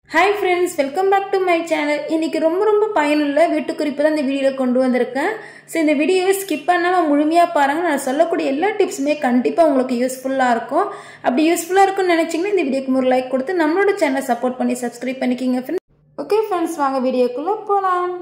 hi friends welcome back to my channel இன்னைக்கு ரொம்ப ரொம்ப பயனுள்ள வீட்டு குறிப்பு தான் இந்த வீடியோவில் கொண்டு வந்திருக்கேன் ஸோ இந்த வீடியோவை ஸ்கிப் பண்ணாமல் முழுமையாக பாருங்கள் நான் சொல்லக்கூடிய எல்லா டிப்ஸுமே கண்டிப்பாக உங்களுக்கு யூஸ்ஃபுல்லாக இருக்கும் அப்படி யூஸ்ஃபுல்லாக இருக்கும்னு நினச்சிங்கன்னா இந்த வீடியோக்கு ஒரு லைக் கொடுத்து நம்மளோட சேனலை சப்போர்ட் பண்ணி சப்ஸ்கிரைப் பண்ணிக்கிங்க ஃப்ரெண்ட்ஸ் ஓகே ஃப்ரெண்ட்ஸ் வாங்க வீடியோக்குள்ளே போகலாம்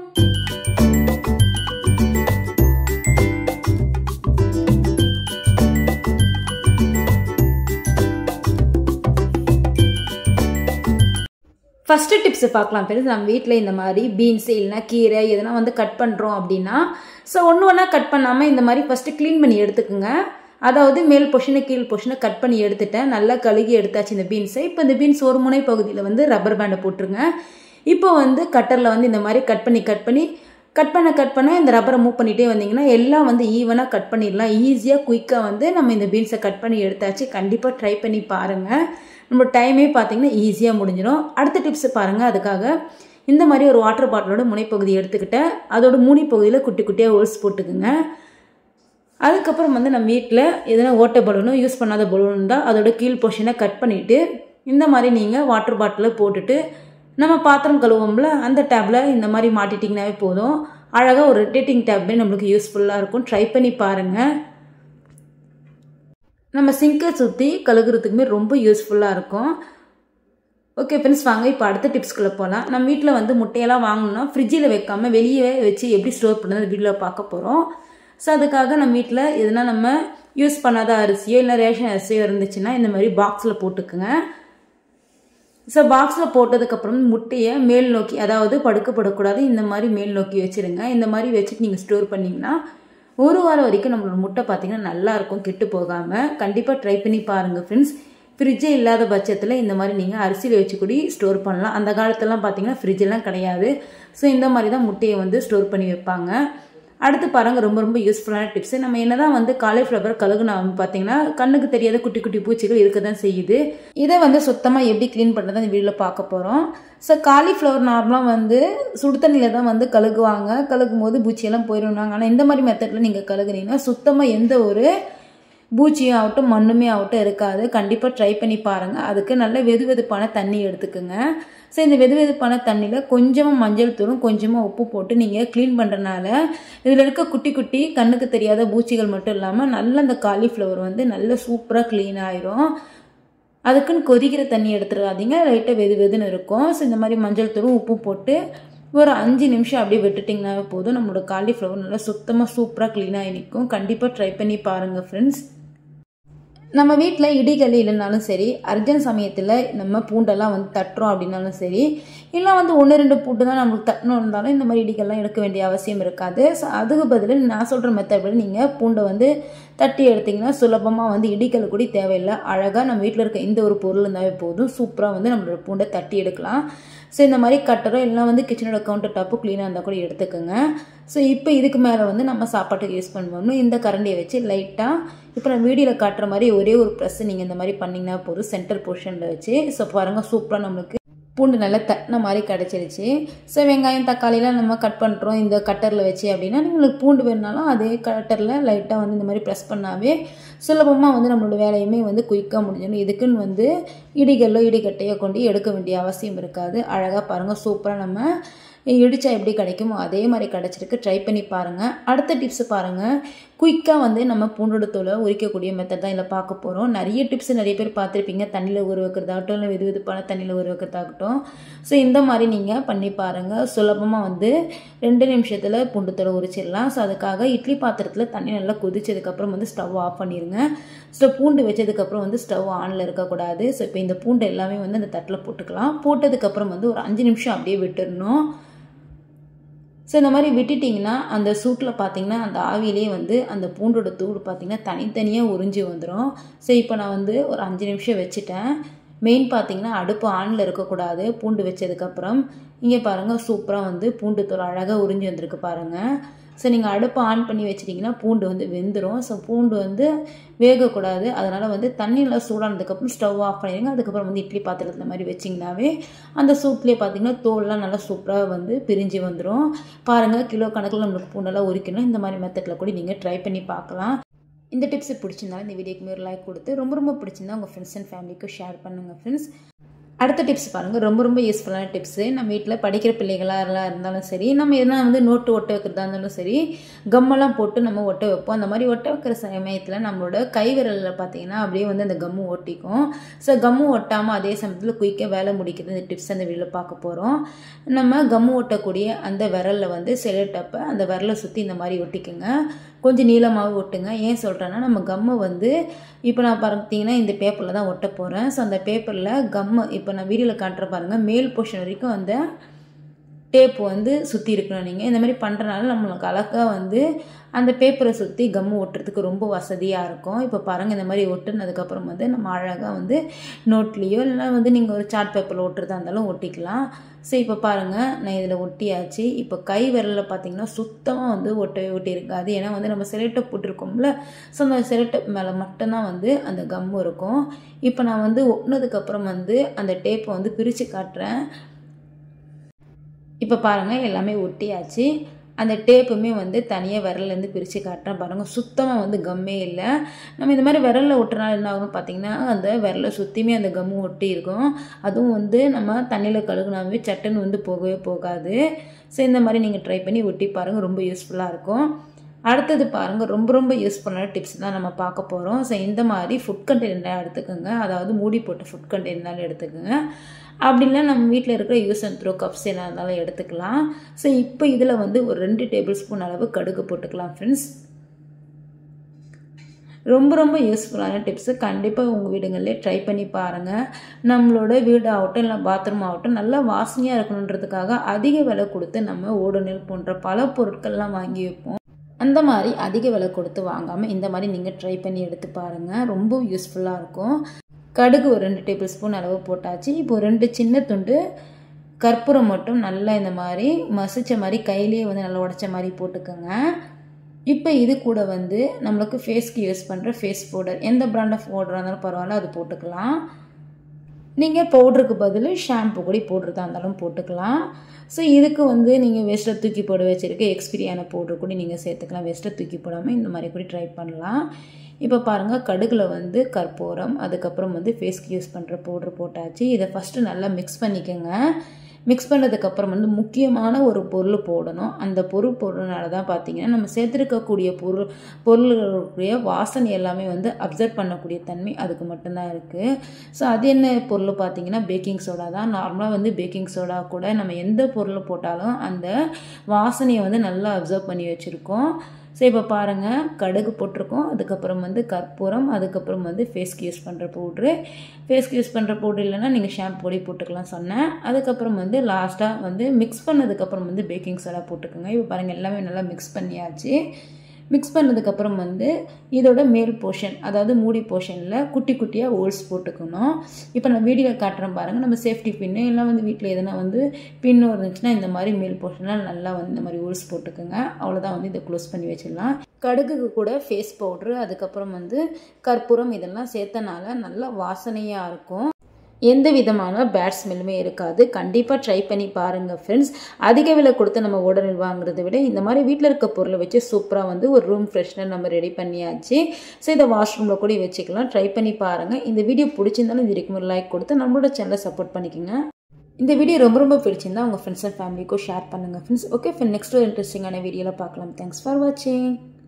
ஃபஸ்ட்டு டிப்ஸு பார்க்கலாம் ஃப்ரெண்ட்ஸ் நம்ம வீட்டில் இந்த மாதிரி பீன்ஸு இல்லைனா கீரை எதனா வந்து கட் பண்ணுறோம் அப்படின்னா ஸோ ஒன்று ஒன்றா கட் பண்ணாமல் இந்த மாதிரி ஃபஸ்ட்டு க்ளீன் பண்ணி எடுத்துக்கோங்க அதாவது மேல் பொஷனை கீழ் பொஷனை கட் பண்ணி எடுத்துட்டேன் நல்லா கழுகி எடுத்தாச்சு இந்த பீன்ஸை இப்போ இந்த பீன்ஸ் ஒரு முனை பகுதியில் வந்து ரப்பர் பேண்டை போட்டுருங்க இப்போ வந்து கட்டரில் வந்து இந்த மாதிரி கட் பண்ணி கட் பண்ணி கட் பண்ண கட் பண்ண இந்த ரப்பரை மூவ் பண்ணிகிட்டே வந்தீங்கன்னா எல்லாம் வந்து ஈவனாக கட் பண்ணிடலாம் ஈஸியாக குயிக்காக வந்து நம்ம இந்த பீன்ஸை கட் பண்ணி எடுத்தாச்சு கண்டிப்பாக ட்ரை பண்ணி பாருங்கள் நம்ம டைமே பார்த்தீங்கன்னா ஈஸியாக முடிஞ்சிடும் அடுத்த டிப்ஸ் பாருங்கள் அதுக்காக இந்த மாதிரி ஒரு வாட்டர் பாட்டிலோட முனைப்பகுதி எடுத்துக்கிட்டேன் அதோட மூனி பகுதியில் குட்டி குட்டியாக ஹோல்ஸ் போட்டுக்குங்க அதுக்கப்புறம் வந்து நம்ம வீட்டில் எதனா ஓட்டை பலூனோ யூஸ் பண்ணாத பலூன் இருந்தால் அதோட கீழ் பொஷனை கட் பண்ணிவிட்டு இந்த மாதிரி நீங்கள் வாட்டர் பாட்டிலில் போட்டுட்டு நம்ம பாத்திரம் கழுவோம்ல அந்த டேப்பில் இந்த மாதிரி மாட்டிட்டிங்கனாவே போதும் அழகாக ஒரு ரொட்டேட்டிங் டேப்மே நம்மளுக்கு யூஸ்ஃபுல்லாக இருக்கும் ட்ரை பண்ணி பாருங்கள் நம்ம சிங்கை சுற்றி கழுகுறதுக்குமே ரொம்ப யூஸ்ஃபுல்லாக இருக்கும் ஓகே ஃப்ரெண்ட்ஸ் வாங்க இப்போ அடுத்த டிப்ஸ்குள்ளே போகலாம் நம்ம வீட்டில் வந்து முட்டையெல்லாம் வாங்கணும்னா ஃப்ரிட்ஜில் வைக்காமல் வெளியே வச்சு எப்படி ஸ்டோர் பண்ணுறது வீட்டில் பார்க்க போகிறோம் ஸோ அதுக்காக நம்ம வீட்டில் எதுனா நம்ம யூஸ் பண்ணாத அரிசியோ இல்லை ரேஷன் அரிசியோ இருந்துச்சுன்னா இந்த மாதிரி பாக்ஸில் போட்டுக்குங்க ஸோ பாக்ஸில் போட்டதுக்கப்புறம் முட்டையை மேல் நோக்கி அதாவது படுக்கப்படக்கூடாது இந்த மாதிரி மேல் நோக்கி வச்சுருங்க இந்த மாதிரி வச்சுட்டு நீங்கள் ஸ்டோர் பண்ணிங்கன்னா ஒரு வாரம் வரைக்கும் நம்மளோட முட்டை பார்த்தீங்கன்னா நல்லாயிருக்கும் கெட்டு போகாமல் கண்டிப்பாக ட்ரை பண்ணி பாருங்கள் ஃப்ரெண்ட்ஸ் ஃப்ரிட்ஜே இல்லாத பட்சத்தில் இந்த மாதிரி நீங்கள் அரிசியில் வச்சு கூடி ஸ்டோர் பண்ணலாம் அந்த காலத்துலலாம் பார்த்தீங்கன்னா ஃப்ரிட்ஜெல்லாம் கிடையாது ஸோ இந்த மாதிரி தான் முட்டையை வந்து ஸ்டோர் பண்ணி வைப்பாங்க அடுத்து பாருங்கள் ரொம்ப ரொம்ப யூஸ்ஃபுல்லான டிப்ஸு நம்ம என்ன தான் வந்து காலிஃப்ளவர் கழுகுனா பார்த்தீங்கன்னா கண்ணுக்கு தெரியாத குட்டி குட்டி பூச்சிகள் இருக்க தான் செய்யுது இதை வந்து சுத்தமாக எப்படி க்ளீன் பண்ணுறது அந்த வீடியோவில் பார்க்க போகிறோம் ஸோ காலிஃப்ளவர் நார்மலாக வந்து சுடு தண்ணியில் தான் வந்து கழுகுவாங்க கழுகும் போது பூச்சியெல்லாம் போயிடுவாங்க ஆனால் இந்த மாதிரி மெத்தடில் நீங்கள் கழுகுனீங்கன்னா சுத்தமாக எந்த ஒரு பூச்சியும் ஆகட்டும் மண்ணுமே ஆகட்டும் இருக்காது கண்டிப்பாக ட்ரை பண்ணி பாருங்கள் அதுக்கு நல்ல வெது வெதுப்பான தண்ணி எடுத்துக்கோங்க ஸோ இந்த வெது வெதுப்பான தண்ணியில் கொஞ்சமாக மஞ்சள் தூளும் கொஞ்சமாக உப்பு போட்டு நீங்கள் க்ளீன் பண்ணுறனால இதில் இருக்க குட்டி குட்டி கண்ணுக்கு தெரியாத பூச்சிகள் மட்டும் இல்லாமல் நல்ல அந்த காலிஃப்ளவர் வந்து நல்ல சூப்பராக க்ளீன் ஆயிரும் அதுக்குன்னு கொதிக்கிற தண்ணி எடுத்துடாதீங்க லைட்டாக வெது வெதுன்னு இருக்கும் ஸோ இந்த மாதிரி மஞ்சள் தூளும் உப்பு போட்டு ஒரு அஞ்சு நிமிஷம் அப்படியே விட்டுட்டிங்கனாவே போதும் நம்மளோட காலிஃப்ளவர் நல்லா சுத்தமாக சூப்பராக க்ளீனாகி நிற்கும் கண்டிப்பாக ட்ரை பண்ணி பாருங்கள் ஃப்ரெண்ட்ஸ் நம்ம வீட்டில் இடிகள் இல்லைனாலும் சரி அர்ஜென்ட் சமயத்தில் நம்ம பூண்டெல்லாம் வந்து தட்டுறோம் அப்படின்னாலும் சரி இல்லை வந்து ஒன்று ரெண்டு பூண்டு தான் நம்மளுக்கு தட்டணும் இருந்தாலும் இந்த மாதிரி இடிகள்லாம் எடுக்க வேண்டிய அவசியம் இருக்காது ஸோ அதுக்கு பதில் நான் சொல்கிற மெத்தட் படி நீங்கள் பூண்டை வந்து தட்டி எடுத்திங்கன்னா சுலபமாக வந்து இடிக்கல் கூட தேவையில்லை அழகாக நம்ம வீட்டில் இருக்க இந்த ஒரு பொருள் இருந்தாவே போதும் சூப்பராக வந்து நம்மளோட பூண்டை தட்டி எடுக்கலாம் ஸோ இந்த மாதிரி கட்டரோ இல்லை வந்து கிச்சனோட கவுண்டர் டாப்பு க்ளீனாக இருந்தால் கூட எடுத்துக்கோங்க ஸோ இப்போ இதுக்கு மேலே வந்து நம்ம சாப்பாட்டுக்கு யூஸ் பண்ணுவோம்னு இந்த கரண்டியை வச்சு லைட்டாக இப்போ நான் வீடியோவில் காட்டுற மாதிரி ஒரே ஒரு ப்ரெஸ் நீங்கள் இந்த மாதிரி பண்ணிங்கன்னா போதும் சென்டர் போர்ஷனில் வச்சு ஸோ பாருங்கள் சூப்பராக நம்மளுக்கு பூண்டு நல்லா தட்டின மாதிரி கிடச்சிருச்சு ஸோ வெங்காயம் தக்காளிலாம் நம்ம கட் பண்ணுறோம் இந்த கட்டரில் வச்சு அப்படின்னா உங்களுக்கு பூண்டு வேணுனாலும் அதே கட்டரில் லைட்டாக வந்து இந்த மாதிரி ப்ரெஸ் பண்ணாவே சுலபமாக வந்து நம்மளோட வேலையுமே வந்து குயிக்காக முடிஞ்சிடும் இதுக்குன்னு வந்து இடிகல்லோ இடிக்கட்டையோ கொண்டு எடுக்க வேண்டிய அவசியம் இருக்காது அழகாக பாருங்கள் சூப்பராக நம்ம இடித்தா எப்படி கிடைக்குமோ அதே மாதிரி கிடச்சிருக்கு ட்ரை பண்ணி பாருங்கள் அடுத்த டிப்ஸ் பாருங்கள் குயிக்காக வந்து நம்ம பூண்டோட தோலை உரிக்கக்கூடிய மெத்தட் தான் இதில் பார்க்க போகிறோம் நிறைய டிப்ஸ் நிறைய பேர் பார்த்துருப்பீங்க தண்ணியில் ஊற வைக்கிறதாகட்டும் இல்லை வெது வெதுப்பான தண்ணியில் ஊற வைக்கிறதாகட்டும் ஸோ இந்த மாதிரி நீங்கள் பண்ணி பாருங்கள் சுலபமாக வந்து ரெண்டு நிமிஷத்தில் பூண்டு தோலை உரிச்சிடலாம் ஸோ அதுக்காக இட்லி பாத்திரத்தில் தண்ணி நல்லா கொதிச்சதுக்கப்புறம் வந்து ஸ்டவ் ஆஃப் பண்ணிடுங்க ஸோ பூண்டு வச்சதுக்கப்புறம் வந்து ஸ்டவ் ஆனில் இருக்கக்கூடாது ஸோ இப்போ இந்த பூண்டு எல்லாமே வந்து அந்த தட்டில் போட்டுக்கலாம் போட்டதுக்கப்புறம் வந்து ஒரு அஞ்சு நிமிஷம் அப்படியே விட்டுடணும் ஸோ இந்த மாதிரி விட்டுட்டிங்கன்னா அந்த சூட்டில் பார்த்தீங்கன்னா அந்த ஆவிலே வந்து அந்த பூண்டோட தூள் பார்த்திங்கன்னா தனித்தனியாக உறிஞ்சி வந்துடும் ஸோ இப்போ நான் வந்து ஒரு அஞ்சு நிமிஷம் வச்சுட்டேன் மெயின் பார்த்தீங்கன்னா அடுப்பு ஆனில் இருக்கக்கூடாது பூண்டு வச்சதுக்கப்புறம் இங்கே பாருங்கள் சூப்பராக வந்து பூண்டு தூள் அழகாக உறிஞ்சி வந்திருக்கு பாருங்கள் ஸோ நீங்கள் அடுப்பை ஆன் பண்ணி வச்சிட்டிங்கன்னா பூண்டு வந்து வெந்துடும் ஸோ பூண்டு வந்து வேகக்கூடாது அதனால் வந்து தண்ணியில் சூடானதுக்கப்புறம் ஸ்டவ் ஆஃப் பண்ணிடுங்க அதுக்கப்புறம் வந்து இட்லி பாத்திரத்தில் மாதிரி வச்சிங்கனாவே அந்த சூட்லேயே பார்த்தீங்கன்னா தோல்லாம் நல்லா சூப்பராக வந்து பிரிஞ்சு வந்துடும் பாருங்கள் கிலோ கணக்கில் நம்மளுக்கு பூண்டெல்லாம் உரிக்கணும் இந்த மாதிரி மெத்தடில் கூட நீங்கள் ட்ரை பண்ணி பார்க்கலாம் இந்த டிப்ஸ் பிடிச்சிருந்தாலும் இந்த வீடியோக்கு ஒரு லைக் கொடுத்து ரொம்ப ரொம்ப பிடிச்சிருந்தா உங்கள் ஃப்ரெண்ட்ஸ் அண்ட் ஃபேமிலிக்கு ஷேர் பண்ணுங்கள் ஃப்ரெண்ட்ஸ் அடுத்த டிப்ஸ் பாருங்கள் ரொம்ப ரொம்ப யூஸ்ஃபுல்லான டிப்ஸு நம்ம வீட்டில் படிக்கிற பிள்ளைகளாக இருந்தாலும் சரி நம்ம எதனா வந்து நோட்டு ஒட்ட வைக்கிறதா இருந்தாலும் சரி கம்மெல்லாம் போட்டு நம்ம ஒட்ட வைப்போம் அந்த மாதிரி ஒட்ட வைக்கிற சமயத்தில் நம்மளோட கை விரலில் பார்த்தீங்கன்னா அப்படியே வந்து அந்த கம்மு ஒட்டிக்கும் ஸோ கம்மு ஒட்டாமல் அதே சமயத்தில் குயிக்காக வேலை முடிக்கிறது இந்த டிப்ஸ் அந்த வீடியோவில் பார்க்க போகிறோம் நம்ம கம்மு ஒட்டக்கூடிய அந்த விரலில் வந்து செலட்டப்பை அந்த விரலை சுற்றி இந்த மாதிரி ஒட்டிக்குங்க கொஞ்சம் நீளமாகவே ஒட்டுங்க ஏன் சொல்கிறேன்னா நம்ம கம்மை வந்து இப்போ நான் பார்த்தீங்கன்னா இந்த பேப்பரில் தான் ஒட்ட போகிறேன் ஸோ அந்த பேப்பரில் கம்மு இப்போ நான் வீடியோவில் காட்டுற பாருங்கள் மேல் போர்ஷன் வரைக்கும் அந்த டேப் வந்து சுற்றி இருக்கணும் நீங்கள் இந்த மாதிரி பண்ணுறனால நம்மளுக்கு அழகாக வந்து அந்த பேப்பரை சுற்றி கம்மு ஒட்டுறதுக்கு ரொம்ப வசதியாக இருக்கும் இப்போ பாருங்கள் இந்த மாதிரி ஒட்டுனதுக்கப்புறம் வந்து நம்ம அழகாக வந்து நோட்லேயோ இல்லைனா வந்து நீங்கள் ஒரு சார்ட் பேப்பரில் ஒட்டுறதா இருந்தாலும் ஒட்டிக்கலாம் ஸோ இப்போ பாருங்கள் நான் இதில் ஒட்டியாச்சு இப்போ கை விரலில் பார்த்தீங்கன்னா சுத்தமாக வந்து ஒட்டவே ஒட்டி இருக்காது ஏன்னா வந்து நம்ம செலட்டை போட்டிருக்கோம்ல ஸோ அந்த செலட்டை மேலே மட்டும்தான் வந்து அந்த கம்மு இருக்கும் இப்போ நான் வந்து ஒட்டினதுக்கப்புறம் வந்து அந்த டேப்பை வந்து பிரித்து காட்டுறேன் இப்போ பாருங்கள் எல்லாமே ஒட்டியாச்சு அந்த டேப்புமே வந்து தனியாக விரல்லேருந்து பிரித்து காட்டுறேன் பாருங்கள் சுத்தமாக வந்து கம்மே இல்லை நம்ம இந்த மாதிரி விரலில் ஒட்டுறனால என்ன ஆகும் பார்த்தீங்கன்னா அந்த விரலை சுற்றியுமே அந்த கம்மு ஒட்டி இருக்கும் அதுவும் வந்து நம்ம தண்ணியில் கழுகுனாவே சட்டுன்னு வந்து போகவே போகாது ஸோ இந்த மாதிரி நீங்கள் ட்ரை பண்ணி ஒட்டி பாருங்கள் ரொம்ப யூஸ்ஃபுல்லாக இருக்கும் அடுத்தது பாருங்கள் ரொம்ப ரொம்ப யூஸ்ஃபுல்லான டிப்ஸ் தான் நம்ம பார்க்க போகிறோம் ஸோ இந்த மாதிரி ஃபுட் கண்டெய்னர் எடுத்துக்கோங்க அதாவது மூடி போட்ட ஃபுட் கண்டெய்னர் எடுத்துக்கோங்க அப்படி இல்லை நம்ம வீட்டில் இருக்கிற யூஸ் அண்ட் த்ரோ கப்ஸ் என்ன இருந்தாலும் எடுத்துக்கலாம் ஸோ இப்போ இதில் வந்து ஒரு ரெண்டு டேபிள் ஸ்பூன் அளவு கடுகு போட்டுக்கலாம் ஃப்ரெண்ட்ஸ் ரொம்ப ரொம்ப யூஸ்ஃபுல்லான டிப்ஸு கண்டிப்பாக உங்கள் வீடுகளிலே ட்ரை பண்ணி பாருங்கள் நம்மளோட வீடு ஆகட்டும் இல்லை பாத்ரூம் ஆகட்டும் நல்லா வாசனையாக இருக்கணுன்றதுக்காக அதிக விலை கொடுத்து நம்ம ஓடுநெல் போன்ற பல பொருட்கள்லாம் வாங்கி வைப்போம் அந்த மாதிரி அதிக விலை கொடுத்து வாங்காமல் இந்த மாதிரி நீங்கள் ட்ரை பண்ணி எடுத்து பாருங்கள் ரொம்ப யூஸ்ஃபுல்லாக இருக்கும் கடுகு ஒரு ரெண்டு டேபிள் ஸ்பூன் அளவு போட்டாச்சு இப்போ ரெண்டு சின்ன துண்டு கற்பூரம் மட்டும் நல்லா இந்த மாதிரி மசிச்ச மாதிரி கையிலேயே வந்து நல்லா உடச்ச மாதிரி போட்டுக்கோங்க இப்போ இது கூட வந்து நம்மளுக்கு ஃபேஸ்க்கு யூஸ் பண்ணுற ஃபேஸ் பவுடர் எந்த பிராண்ட் ஆஃப் பவுடராக இருந்தாலும் பரவாயில்ல அது போட்டுக்கலாம் நீங்கள் பவுடருக்கு பதில் ஷாம்பு கூட போடுறதா இருந்தாலும் போட்டுக்கலாம் ஸோ இதுக்கு வந்து நீங்கள் வேஸ்ட்டாக தூக்கி போட வச்சுருக்க எக்ஸ்பீரியான பவுடர் கூட நீங்கள் சேர்த்துக்கலாம் வேஸ்ட்டாக தூக்கி போடாமல் இந்த மாதிரி கூட ட்ரை பண்ணலாம் இப்போ பாருங்கள் கடுகில் வந்து கற்பூரம் அதுக்கப்புறம் வந்து ஃபேஸ்க்கு யூஸ் பண்ணுற பவுட்ரு போட்டாச்சு இதை ஃபஸ்ட்டு நல்லா மிக்ஸ் பண்ணிக்கோங்க மிக்ஸ் பண்ணதுக்கப்புறம் வந்து முக்கியமான ஒரு பொருள் போடணும் அந்த பொருள் போடுறதுனால தான் பார்த்தீங்கன்னா நம்ம சேர்த்துருக்கக்கூடிய பொருள் பொருளுடைய வாசனை எல்லாமே வந்து அப்சர்வ் பண்ணக்கூடிய தன்மை அதுக்கு மட்டும்தான் இருக்குது ஸோ அது என்ன பொருள் பார்த்தீங்கன்னா பேக்கிங் சோடா தான் நார்மலாக வந்து பேக்கிங் சோடா கூட நம்ம எந்த பொருள் போட்டாலும் அந்த வாசனையை வந்து நல்லா அப்சர்வ் பண்ணி வச்சுருக்கோம் ஸோ இப்போ பாருங்கள் கடுகு போட்டிருக்கோம் அதுக்கப்புறம் வந்து கற்பூரம் அதுக்கப்புறம் வந்து ஃபேஸ்க்கு யூஸ் பண்ணுற பவுட்ரு ஃபேஸ்க்கு யூஸ் பண்ணுற பவுட்ரு இல்லைன்னா நீங்கள் ஷாம்பு பொடி போட்டுக்கலாம் சொன்னேன் அதுக்கப்புறம் வந்து லாஸ்ட்டாக வந்து மிக்ஸ் பண்ணதுக்கப்புறம் வந்து பேக்கிங் சோடா போட்டுக்கோங்க இப்போ பாருங்கள் எல்லாமே நல்லா மிக்ஸ் பண்ணியாச்சு மிக்ஸ் பண்ணதுக்கப்புறம் வந்து இதோட மேல் போர்ஷன் அதாவது மூடி போர்ஷனில் குட்டி குட்டியாக ஹோல்ஸ் போட்டுக்கணும் இப்போ நான் வீடியோவில் காட்டுறேன் பாருங்கள் நம்ம சேஃப்டி பின்னு இல்லை வந்து வீட்டில் எதனா வந்து பின்னு இருந்துச்சுன்னா இந்த மாதிரி மேல் போர்ஷனில் நல்லா வந்து இந்த மாதிரி ஹோல்ஸ் போட்டுக்கோங்க அவ்வளோதான் வந்து இதை க்ளோஸ் பண்ணி வச்சிடலாம் கடுகுக்கு கூட ஃபேஸ் பவுட்ரு அதுக்கப்புறம் வந்து கற்பூரம் இதெல்லாம் சேர்த்தனால நல்லா வாசனையாக இருக்கும் எந்த விதமான பேட் ஸ்மெல்லுமே இருக்காது கண்டிப்பாக ட்ரை பண்ணி பாருங்கள் ஃப்ரெண்ட்ஸ் அதிக விலை கொடுத்து நம்ம உடனே வாங்குறதை விட இந்த மாதிரி வீட்டில் இருக்க பொருளை வச்சு சூப்பராக வந்து ஒரு ரூம் ஃப்ரெஷ்னர் நம்ம ரெடி பண்ணியாச்சு ஸோ இதை வாஷ்ரூமில் கூட வச்சுக்கலாம் ட்ரை பண்ணி பாருங்கள் இந்த வீடியோ பிடிச்சிருந்தாலும் இது வரைக்கும் ஒரு லைக் கொடுத்து நம்மளோட சேனலை சப்போர்ட் பண்ணிக்கோங்க இந்த வீடியோ ரொம்ப ரொம்ப பிடிச்சிருந்தா உங்கள் ஃப்ரெண்ட்ஸ் அண்ட் ஃபேமிலிக்கும் ஷேர் பண்ணுங்கள் ஃப்ரெண்ட்ஸ் ஓகே ஃப்ரெண்ட் நெக்ஸ்ட் ஒரு இன்ட்ரெஸ்டிங்கான வீடியோவில் பார்க்கலாம் தேங்க்ஸ் ஃபார் வாட்சிங்